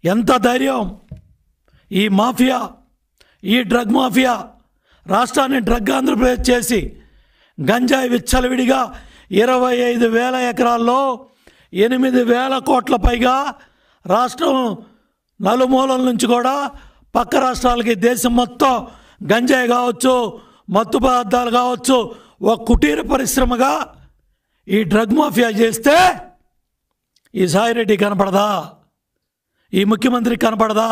ఎంత ధైర్యం ఈ మాఫియా ఈ డ్రగ్ మాఫియా రాష్ట్రాన్ని డ్రగ్ ఆంధ్రప్రదేశ్ చేసి గంజాయి విచ్చలవిడిగా ఇరవై ఐదు వేల ఎకరాల్లో ఎనిమిది వేల కోట్ల పైగా రాష్ట్రం నలుమూలల నుంచి కూడా పక్క రాష్ట్రాలకి దేశం మొత్తం గంజాయి కావచ్చు మత్తు పదార్థాలు కావచ్చు ఒక కుటీర పరిశ్రమగా ఈ డ్రగ్ మాఫియా చేస్తే ఈ సాయిరెడ్డి కనపడదా ఈ ముఖ్యమంత్రి కనపడదా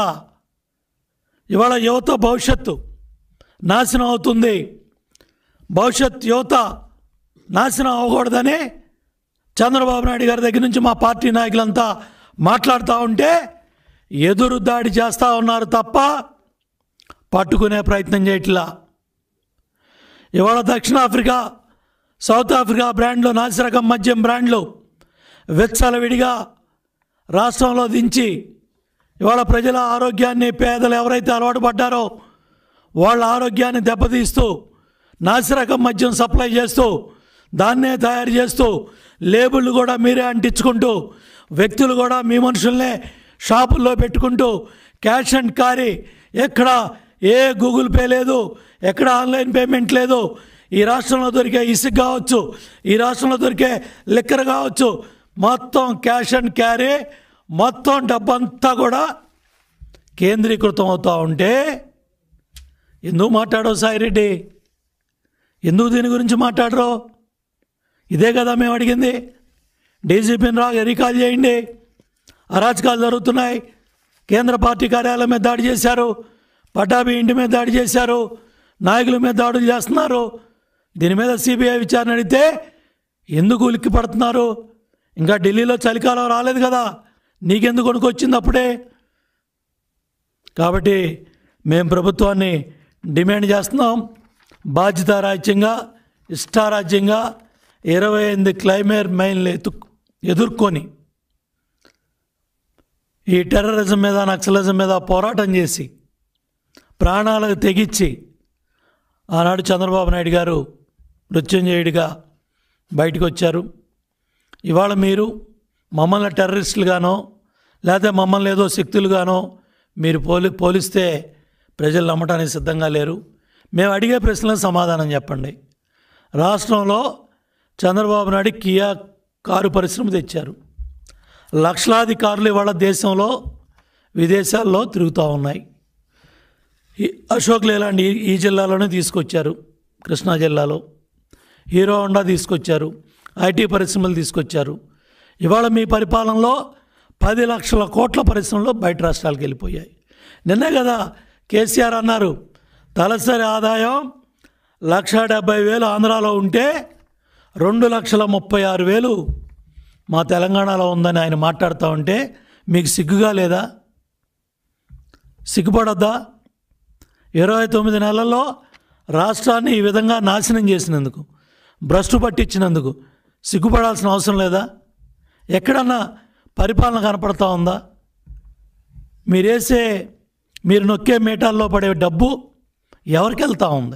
ఇవాళ యువత భవిష్యత్తు నాశనం అవుతుంది భవిష్యత్ యువత నాశనం అవ్వకూడదని చంద్రబాబు నాయుడు గారి దగ్గర నుంచి మా పార్టీ నాయకులంతా మాట్లాడుతూ ఉంటే ఎదురు దాడి చేస్తూ ఉన్నారు తప్ప పట్టుకునే ప్రయత్నం చేయట్లా ఇవాళ దక్షిణాఫ్రికా సౌత్ ఆఫ్రికా బ్రాండ్లు నాసిరకం మద్యం బ్రాండ్లు విచ్చలవిడిగా రాష్ట్రంలో దించి ఇవాళ ప్రజల ఆరోగ్యాన్ని పేదలు ఎవరైతే అలవాటు పడ్డారో వాళ్ళ ఆరోగ్యాన్ని దెబ్బతీస్తూ నాసిరకం మద్యం సప్లై చేస్తూ దాన్నే తయారు చేస్తూ లేబుళ్ళు కూడా మీరే అంటించుకుంటూ వ్యక్తులు కూడా మీ మనుషుల్నే షాపుల్లో పెట్టుకుంటూ క్యాష్ అండ్ కారీ ఎక్కడ ఏ గూగుల్ పే లేదు ఎక్కడ ఆన్లైన్ పేమెంట్ లేదు ఈ రాష్ట్రంలో దొరికే ఇసుక కావచ్చు ఈ రాష్ట్రంలో దొరికే లిక్కర్ కావచ్చు మొత్తం క్యాష్ అండ్ క్యారీ మొత్తం డబ్బంతా కూడా కేంద్రీకృతం అవుతూ ఉంటే ఎందుకు మాట్లాడవు సాయిరెడ్డి ఎందుకు దీని గురించి మాట్లాడరు ఇదే కదా మేము అడిగింది డీజీపీని రా రీకాల్ చేయండి అరాచకాలు జరుగుతున్నాయి కేంద్ర పార్టీ కార్యాలయం మీద దాడి చేశారు పటాబీ ఇంటి మీద దాడి చేశారు నాయకుల మీద దాడులు చేస్తున్నారు దీని మీద సిబిఐ విచారణ అడిగితే ఎందుకు ఉలిక్కి పడుతున్నారు ఇంకా ఢిల్లీలో చలికాలం రాలేదు కదా నీకెందుకు కొనుక్కొచ్చింది అప్పుడే కాబట్టి మేము ప్రభుత్వాన్ని డిమాండ్ చేస్తున్నాం బాధ్యతారాజ్యంగా ఇష్టారాజ్యంగా ఇరవై ఎనిమిది క్లైమేర్ మైన్లు ఎతు ఎదుర్కొని ఈ టెర్రరిజం మీద నక్సలిజం మీద పోరాటం చేసి ప్రాణాలకు తెగించి ఆనాడు చంద్రబాబు నాయుడు గారు మృత్యుంజయుడిగా బయటకు వచ్చారు ఇవాళ మీరు మమ్మల్ని టెర్రరిస్టులుగానో లేకపోతే మమ్మల్ని ఏదో శక్తులుగానో మీరు పోలి పోలిస్తే ప్రజలు నమ్మటానికి సిద్ధంగా లేరు మేము అడిగే ప్రశ్నలకు సమాధానం చెప్పండి రాష్ట్రంలో చంద్రబాబు నాయుడు కియా కారు పరిశ్రమ తెచ్చారు లక్షలాది కార్లు ఇవాళ దేశంలో విదేశాల్లో తిరుగుతూ ఉన్నాయి ఈ అశోక్ లేలాండ్ ఈ- ఈ జిల్లాలోనే తీసుకొచ్చారు కృష్ణా జిల్లాలో హీరో హోండా తీసుకొచ్చారు ఐటీ పరిశ్రమలు తీసుకొచ్చారు ఇవాళ మీ పరిపాలనలో పది లక్షల కోట్ల పరిశ్రమలు బయట రాష్ట్రాలకు వెళ్ళిపోయాయి నిన్నే కదా కేసీఆర్ అన్నారు తలసరి ఆదాయం లక్ష డెబ్బై వేలు ఆంధ్రాలో ఉంటే రెండు లక్షల ముప్పై ఆరు వేలు మా తెలంగాణలో ఉందని ఆయన మాట్లాడుతూ ఉంటే మీకు సిగ్గుగా లేదా సిగ్గుపడొద్దా ఇరవై తొమ్మిది నెలల్లో రాష్ట్రాన్ని ఈ విధంగా నాశనం చేసినందుకు భ్రష్టు పట్టించినందుకు సిగ్గుపడాల్సిన అవసరం లేదా ఎక్కడన్నా పరిపాలన కనపడతా ఉందా మీరేసే మీరు నొక్కే మీటాల్లో పడే డబ్బు ఎవరికి వెళ్తూ ఉంది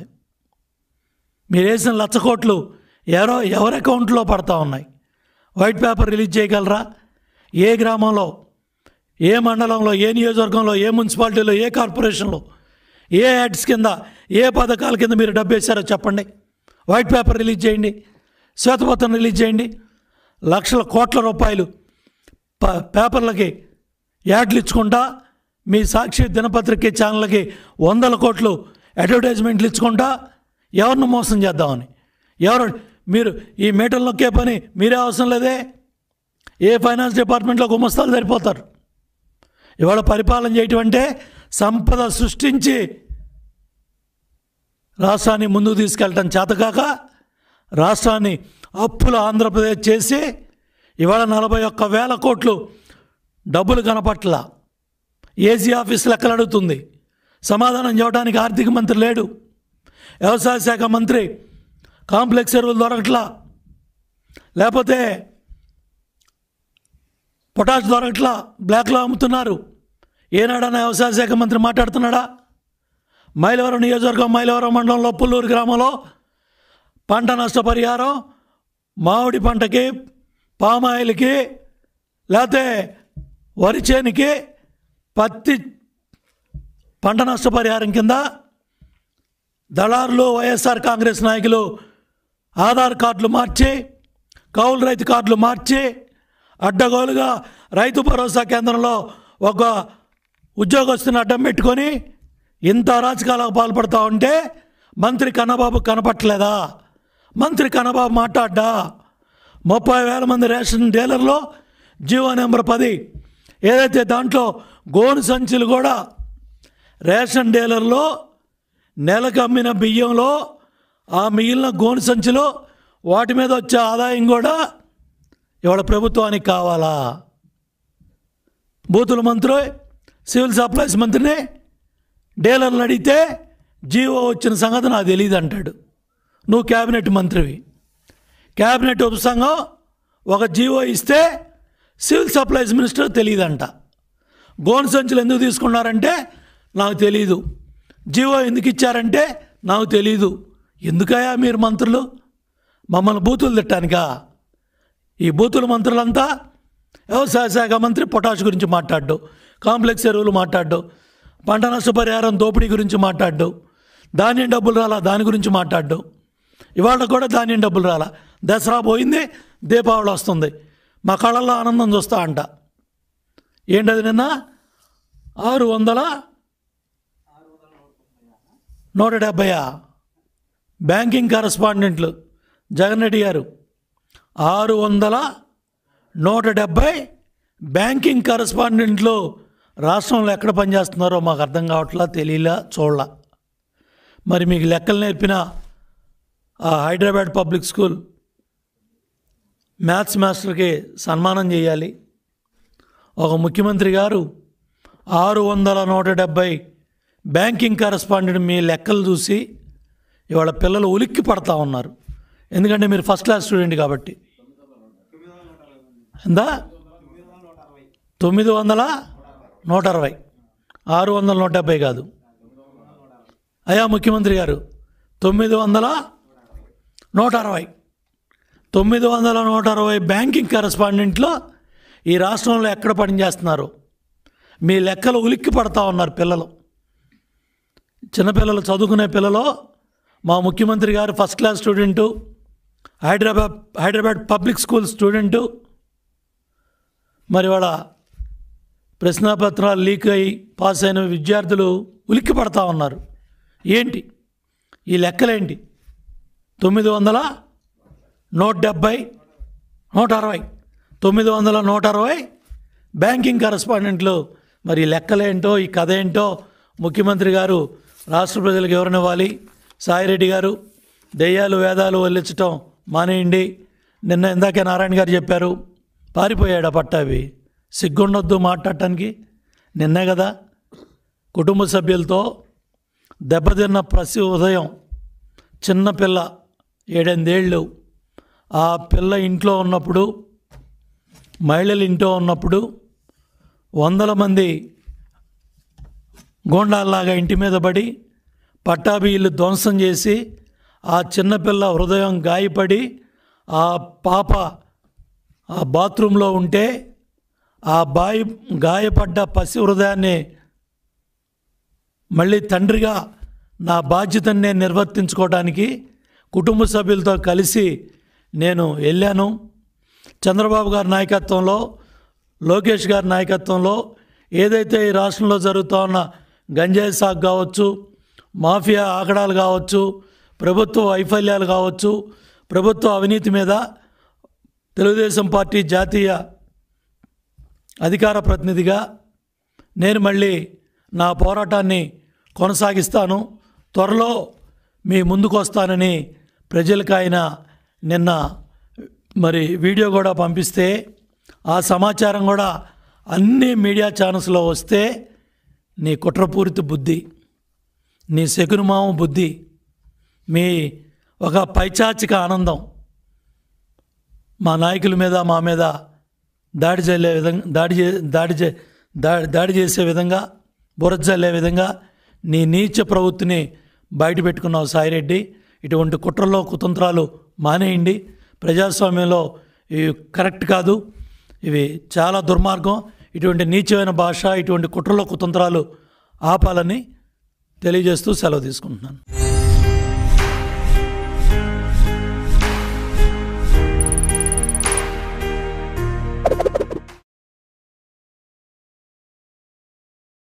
మీరు వేసిన లక్ష కోట్లు ఎవరో ఎవరి అకౌంట్లో పడతా ఉన్నాయి వైట్ పేపర్ రిలీజ్ చేయగలరా ఏ గ్రామంలో ఏ మండలంలో ఏ నియోజకవర్గంలో ఏ మున్సిపాలిటీలో ఏ కార్పొరేషన్లో ఏ యాడ్స్ కింద ఏ పథకాల కింద మీరు డబ్బు వేశారో చెప్పండి వైట్ పేపర్ రిలీజ్ చేయండి శ్వేతపత్రం రిలీజ్ చేయండి లక్షల కోట్ల రూపాయలు ప పేపర్లకి యాడ్లు ఇచ్చుకుంటా మీ సాక్షి దినపత్రిక ఛానళ్ళకి వందల కోట్లు అడ్వర్టైజ్మెంట్లు ఇచ్చుకుంటా ఎవరిని మోసం చేద్దామని ఎవరు మీరు ఈ మీటర్లు నొక్కే పని మీరే అవసరం లేదే ఏ ఫైనాన్స్ డిపార్ట్మెంట్లో గుమస్తాలు సరిపోతారు ఇవాళ పరిపాలన చేయటం అంటే సంపద సృష్టించి రాష్ట్రాన్ని ముందుకు తీసుకెళ్ళటం చేతకాక రాష్ట్రాన్ని అప్పుల ఆంధ్రప్రదేశ్ చేసి ఇవాళ నలభై ఒక్క వేల కోట్లు డబ్బులు కనపట్ల ఏజీ ఆఫీస్ లెక్కలు అడుగుతుంది సమాధానం చెప్పడానికి ఆర్థిక మంత్రి లేడు వ్యవసాయ శాఖ మంత్రి కాంప్లెక్స్ ఎరువులు దొరకట్లా లేకపోతే పొటాష్ దొరకట్లా బ్లాక్లో అమ్ముతున్నారు ఏనాడన్నా వ్యవసాయ శాఖ మంత్రి మాట్లాడుతున్నాడా మైలవరం నియోజకవర్గం మైలవరం మండలంలో పుల్లూరు గ్రామంలో పంట నష్టపరిహారం మామిడి పంటకి పామాయిల్కి లేకపోతే వరి చేనుకి పత్తి పంట నష్టపరిహారం కింద దళారులు వైఎస్ఆర్ కాంగ్రెస్ నాయకులు ఆధార్ కార్డులు మార్చి కౌలు రైతు కార్డులు మార్చి అడ్డగోలుగా రైతు భరోసా కేంద్రంలో ఒక ఉద్యోగస్తుని అడ్డం పెట్టుకొని ఇంత అరాచకాలకు పాల్పడతా ఉంటే మంత్రి కన్నబాబు కనపట్లేదా మంత్రి కన్నబాబు మాట్లాడ్డా ముప్పై వేల మంది రేషన్ డీలర్లో జీవో నెంబర్ పది ఏదైతే దాంట్లో గోను సంచులు కూడా రేషన్ డీలర్లో నెలకు అమ్మిన బియ్యంలో ఆ మిగిలిన గోను సంచులు వాటి మీద వచ్చే ఆదాయం కూడా ఇవాళ ప్రభుత్వానికి కావాలా బూతుల మంత్రి సివిల్ సప్లైస్ మంత్రిని డీలర్లు అడిగితే జీవో వచ్చిన సంగతి నాకు తెలియదు అంటాడు నువ్వు క్యాబినెట్ మంత్రివి క్యాబినెట్ ఉపసంఘం ఒక జీవో ఇస్తే సివిల్ సప్లైస్ మినిస్టర్ తెలియదంట గోను సంచులు ఎందుకు తీసుకున్నారంటే నాకు తెలీదు జీవో ఎందుకు ఇచ్చారంటే నాకు తెలీదు ఎందుకయ్యా మీరు మంత్రులు మమ్మల్ని బూతులు తిట్టానికా ఈ బూతుల మంత్రులంతా వ్యవసాయ శాఖ మంత్రి పొటాష్ గురించి మాట్లాడ్డు కాంప్లెక్స్ ఎరువులు మాట్లాడ్డు పంట నష్టపరిహారం దోపిడీ గురించి మాట్లాడ్డు ధాన్యం డబ్బులు రాలా దాని గురించి మాట్లాడ్డు ఇవాళ కూడా ధాన్యం డబ్బులు రాలా దసరా పోయింది దీపావళి వస్తుంది మా కళ్ళల్లో ఆనందం చూస్తా అంట ఏంటది నిన్న ఆరు వందల నూట డెబ్భైయా బ్యాంకింగ్ కరస్పాండెంట్లు జగన్ రెడ్డి గారు ఆరు వందల నూట డెబ్భై బ్యాంకింగ్ కరస్పాండెంట్లు రాష్ట్రంలో ఎక్కడ పనిచేస్తున్నారో మాకు అర్థం కావట్లా తెలియలా చూడలా మరి మీకు లెక్కలు నేర్పిన ఆ హైదరాబాద్ పబ్లిక్ స్కూల్ మ్యాథ్స్ మాస్టర్కి సన్మానం చేయాలి ఒక ముఖ్యమంత్రి గారు ఆరు వందల నూట డెబ్భై బ్యాంకింగ్ కరస్పాండెంట్ మీ లెక్కలు చూసి ఇవాళ పిల్లలు ఉలిక్కి పడతా ఉన్నారు ఎందుకంటే మీరు ఫస్ట్ క్లాస్ స్టూడెంట్ కాబట్టి ఎందా తొమ్మిది వందల నూట అరవై ఆరు వందల నూట డెబ్బై కాదు అయా ముఖ్యమంత్రి గారు తొమ్మిది వందల నూట అరవై తొమ్మిది వందల నూట అరవై బ్యాంకింగ్ కరస్పాండెంట్లో ఈ రాష్ట్రంలో ఎక్కడ పనిచేస్తున్నారు మీ లెక్కలు ఉలిక్కి పడతా ఉన్నారు పిల్లలు చిన్నపిల్లలు చదువుకునే పిల్లలు మా ముఖ్యమంత్రి గారు first class student Hyderabad Hyderabad public school student మరి వాళ్ళ ప్రశ్నాపత్రాలు లీక్ అయి పాస్ అయిన విద్యార్థులు ఉలిక్కి పడతా ఉన్నారు ఏంటి ఈ లెక్కలేంటి తొమ్మిది వందల నూట డెబ్భై నూట అరవై తొమ్మిది వందల నూట అరవై బ్యాంకింగ్ కరస్పాండెంట్లు మరి ఈ లెక్కలేంటో ఈ కథ ఏంటో ముఖ్యమంత్రి గారు రాష్ట్ర ప్రజలకు ఎవరినివ్వాలి సాయిరెడ్డి గారు దెయ్యాలు వేదాలు వల్లించటం మానేయండి నిన్న ఇందాకే నారాయణ గారు చెప్పారు పారిపోయాడు ఆ పట్టావి సిగ్గుండొద్దు మాట్లాడటానికి నిన్నే కదా కుటుంబ సభ్యులతో దెబ్బతిన్న ప్రతి ఉదయం చిన్న పిల్ల ఏడెనిమిదేళ్ళు ఆ పిల్ల ఇంట్లో ఉన్నప్పుడు మహిళలు ఇంట్లో ఉన్నప్పుడు వందల మంది గోండాల్లాగా ఇంటి మీద పడి పట్టాభి ఇల్లు ధ్వంసం చేసి ఆ చిన్నపిల్ల హృదయం గాయపడి ఆ పాప ఆ బాత్రూంలో ఉంటే ఆ బాయి గాయపడ్డ పసి హృదయాన్ని మళ్ళీ తండ్రిగా నా బాధ్యతను నేను నిర్వర్తించుకోవడానికి కుటుంబ సభ్యులతో కలిసి నేను వెళ్ళాను చంద్రబాబు గారి నాయకత్వంలో లోకేష్ గారి నాయకత్వంలో ఏదైతే ఈ రాష్ట్రంలో జరుగుతూ ఉన్న గంజాయి సాగు కావచ్చు మాఫియా ఆకడాలు కావచ్చు ప్రభుత్వ వైఫల్యాలు కావచ్చు ప్రభుత్వ అవినీతి మీద తెలుగుదేశం పార్టీ జాతీయ అధికార ప్రతినిధిగా నేను మళ్ళీ నా పోరాటాన్ని కొనసాగిస్తాను త్వరలో మీ ముందుకు వస్తానని ప్రజలకు ఆయన నిన్న మరి వీడియో కూడా పంపిస్తే ఆ సమాచారం కూడా అన్ని మీడియా ఛానల్స్లో వస్తే నీ కుట్రపూరిత బుద్ధి నీ శకునుమామ బుద్ధి మీ ఒక పైచాచిక ఆనందం మా నాయకుల మీద మా మీద దాడి చల్లే విధంగా దాడి చే దాడి చే దాడి దాడి చేసే విధంగా బురద చల్లే విధంగా నీ నీచ ప్రవృత్తిని బయట పెట్టుకున్నావు సాయిరెడ్డి ఇటువంటి కుట్రలో కుతంత్రాలు మానేయండి ప్రజాస్వామ్యంలో ఇవి కరెక్ట్ కాదు ఇవి చాలా దుర్మార్గం ఇటువంటి నీచమైన భాష ఇటువంటి కుట్రలో కుతంత్రాలు ఆపాలని తెలియజేస్తూ సెలవు తీసుకుంటున్నాను